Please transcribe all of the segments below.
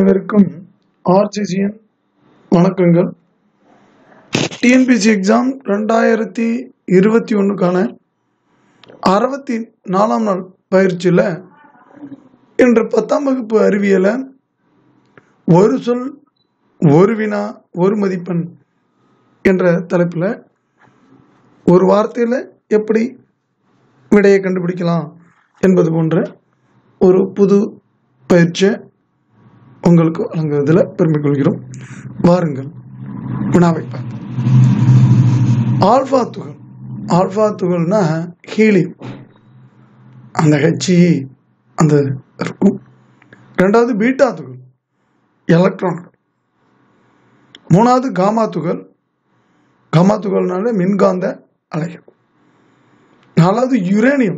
அனைவருக்கும் ஆர்சிசியின் வணக்கங்கள் TNPSC exam ரெண்டாயிரத்தி இருபத்தி ஒன்றுக்கான அறுபத்தி நாலாம் நாள் பயிற்சியில் இன்று பத்தாம் வகுப்பு அறிவியலை ஒரு சொல் ஒரு வினா ஒரு மதிப்பெண் என்ற தலைப்பில் ஒரு வார்த்தையில் எப்படி விடையை கண்டுபிடிக்கலாம் என்பது போன்ற ஒரு புது பயிற்சியை உங்களுக்கு வழங்குவதில் பெருமை கொள்கிறோம் வாருங்கள் வினாவை பார்ப்போம் ஆல்ஃபா துகள் ஆல்ஃபா துகள்னா ஹீலியம் அந்த ஹெச்இ அந்த இருக்கும் ரெண்டாவது பீட்டா துகள் எலக்ட்ரான்கள் மூணாவது காமா துகள் காமா துகள்னால மின்காந்த அலைகள் நாலாவது யுரேனியம்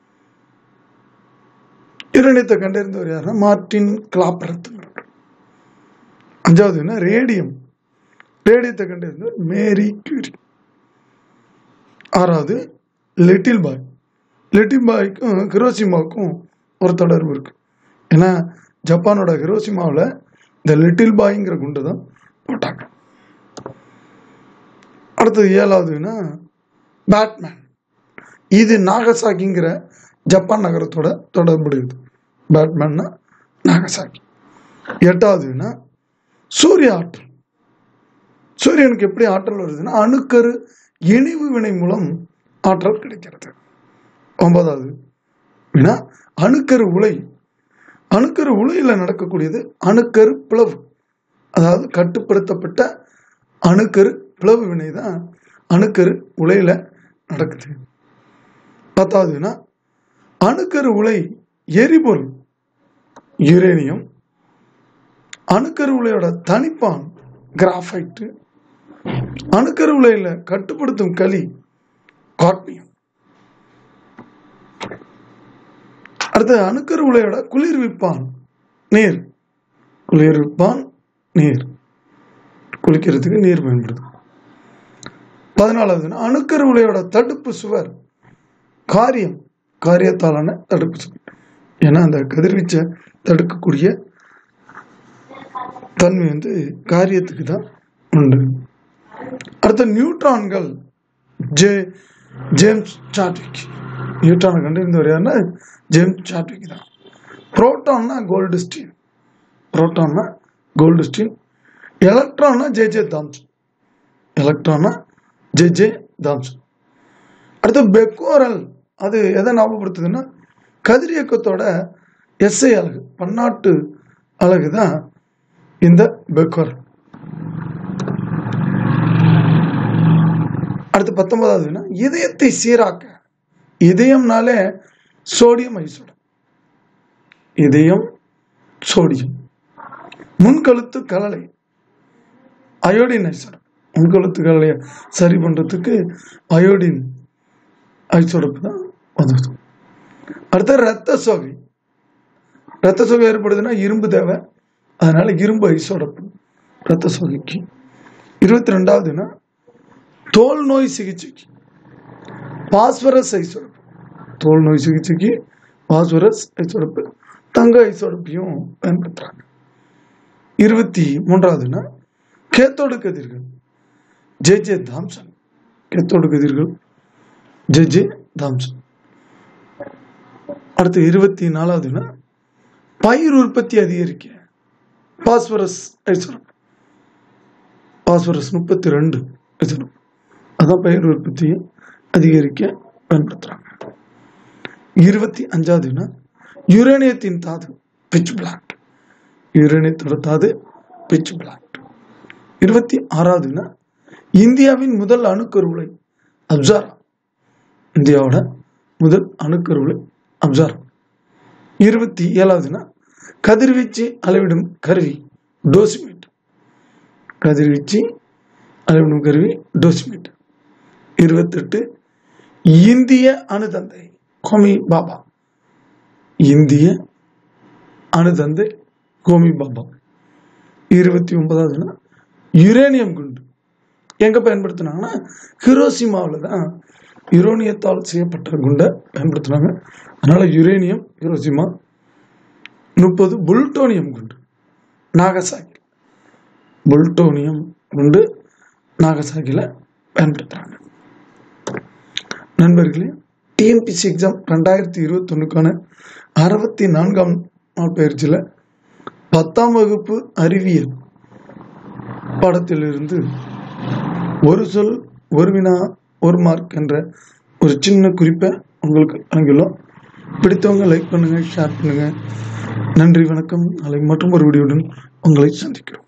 யுரேனியத்தை கண்டறிந்தவர் யாருன்னா மார்டின் கிளாப்பரத்துங்கிறவர் அஞ்சாவது என்ன ரேடியம் ரேடியத்தை கண்டறிந்தவர் மேரி கியூரி ஆறாவது லிட்டில் பாய் லிட்டில் பாய்க்கும் ஹிரோசிமாவுக்கும் ஒரு தொடர்பு இருக்கு ஏன்னா ஜப்பானோட ஹிரோசிமாவில் இந்த லிட்டில் பாய்ங்கிற குண்டு தான் போட்டாங்க அடுத்தது ஏழாவதுன்னா பேட்மேன் இது நாகசாக்கிங்கிற ஜப்பான் நகரத்தோட தொடர்புடையது பேட்மேன்னா நாகசாக்கி எட்டாவதுன்னா சூரிய ஆற்றல் சூரியனுக்கு எப்படி ஆற்றல் வருதுன்னா அணுக்கரு இணைவு வினை மூலம் ஆற்றல் கிடைக்கிறது ஒன்பதாவது வினா அணுக்கரு உலை அணுக்கரு உலையில் நடக்கக்கூடியது அணுக்கரு பிளவு அதாவது கட்டுப்படுத்தப்பட்ட அணுக்கரு பிளவு வினை தான் அணுக்கரு உலையில் நடக்குது பத்தாவதுன்னா அணுக்கரு உலை எரிபொருள் யுரேனியம் அணுக்கரு உலையோட தனிப்பான் கிராஃபைட்டு அணுக்கரு உலையில் கட்டுப்படுத்தும் களி காட்மியம் அடுத்து அணுக்கரு உலையோட குளிர்விப்பான் நீர் குளிர்விப்பான் நீர் குளிக்கிறதுக்கு நீர் பயன்படுது பதினாலாவது அணுக்கரு உலையோட தடுப்பு சுவர் காரியம் காரியத்தாலான தடுப்பு சுவர் ஏன்னா அந்த கதிர்வீச்சை தடுக்கக்கூடிய தன்மை வந்து காரியத்துக்கு தான் உண்டு அடுத்த நியூட்ரான்கள் ஜே ஜேம்ஸ் சாட்விக் நியூட்ரானை கண்டறிந்தவர் யாருன்னா ஜேம்ஸ் சாட்விக் தான் புரோட்டான்னா கோல்டு ஸ்டீன் புரோட்டான்னா கோல்டு ஸ்டீன் எலக்ட்ரான்னா ஜே ஜே தாம்சன் எலக்ட்ரான்னா ஜே ஜே தாம்சன் அடுத்து பெக்கோரல் அது எதை ஞாபகப்படுத்துதுன்னா கதிரியக்கத்தோட எஸ்ஐ அலகு பன்னாட்டு அலகு தான் இந்த பெக்கோரல் அடுத்து பத்தொன்பதாவதுன்னா இதயத்தை சீராக்க இதயம்னாலே சோடியம் ஐசோடம் இதயம் சோடியம் முன்கழுத்து கலலை அயோடின் ஐசோடம் முன்கழுத்து கலலையை சரி பண்ணுறதுக்கு அயோடின் ஐசோடப்பு தான் உதவுது அடுத்து ரத்த சோகை ரத்த சோகை ஏற்படுதுன்னா இரும்பு தேவை அதனால இரும்பு ஐசோடப்பு ரத்த சோகைக்கு இருபத்தி ரெண்டாவதுன்னா தோல் நோய் சிகிச்சைக்கு பாஸ்பரஸ் ஐசோடப்பு தோல் நோய் சிகிச்சைக்கு பாஸ்பரஸ் ஐசோடப்பு தங்க ஐசோடப்பையும் பயன்படுத்துறாங்க இருபத்தி மூன்றாவதுன்னா கேத்தோடு கதிர்கள் ஜே ஜே தாம்சன் கேத்தோடு கதிர்கள் ஜே ஜே தாம்சன் அடுத்து இருபத்தி நாலாவதுன்னா பயிர் உற்பத்தி அதிகரிக்க பாஸ்பரஸ் ஐசோடப்பு பாஸ்பரஸ் முப்பத்தி ரெண்டு ஐசோடப்பு அதான் பயிர் உற்பத்தியை அதிகரிக்க பயன்படுத்துறாங்க இருபத்தி அஞ்சாவதுன்னா யுரேனியத்தின் தாது பிச் பிளாக் யுரேனியத்தோட தாது பிச் பிளாக் இருபத்தி ஆறாவதுன்னா இந்தியாவின் முதல் அணுக்கருவுலை அப்சாரா இந்தியாவோட முதல் அணுக்கருவுலை அப்சாரா இருபத்தி ஏழாவதுன்னா கதிர்வீச்சு அளவிடும் கருவி டோசிமீட்டர் கதிர்வீச்சு அளவிடும் கருவி டோசிமீட்டர் இருபத்தெட்டு இந்திய அணுதந்தை கோமி பாபா இந்திய அணுதந்தை கோமி பாபா இருபத்தி ஒன்பதாவதுன்னா யுரேனியம் குண்டு எங்க பயன்படுத்தினாங்கன்னா ஹிரோசிமாவில் தான் யுரேனியத்தால் செய்யப்பட்ட குண்டை பயன்படுத்தினாங்க அதனால யுரேனியம் ஹிரோசிமா முப்பது புல்டோனியம் குண்டு நாகசாக்கி புல்டோனியம் குண்டு நாகசாக்கியில் பயன்படுத்துகிறாங்க நண்பர்களே டிஎன்பிசி எக்ஸாம் ரெண்டாயிரத்தி இருபத்தொன்னுக்கான அறுபத்தி நான்காம் நாள் பயிற்சியில் பத்தாம் வகுப்பு அறிவியல் பாடத்திலிருந்து ஒரு சொல் ஒரு வினா ஒரு மார்க் என்ற ஒரு சின்ன குறிப்பை உங்களுக்கு வழங்கியுள்ளோம் பிடித்தவங்க லைக் பண்ணுங்கள் ஷேர் பண்ணுங்கள் நன்றி வணக்கம் நாளை மற்றும் ஒரு வீடியோவுடன் உங்களை சந்திக்கிறோம்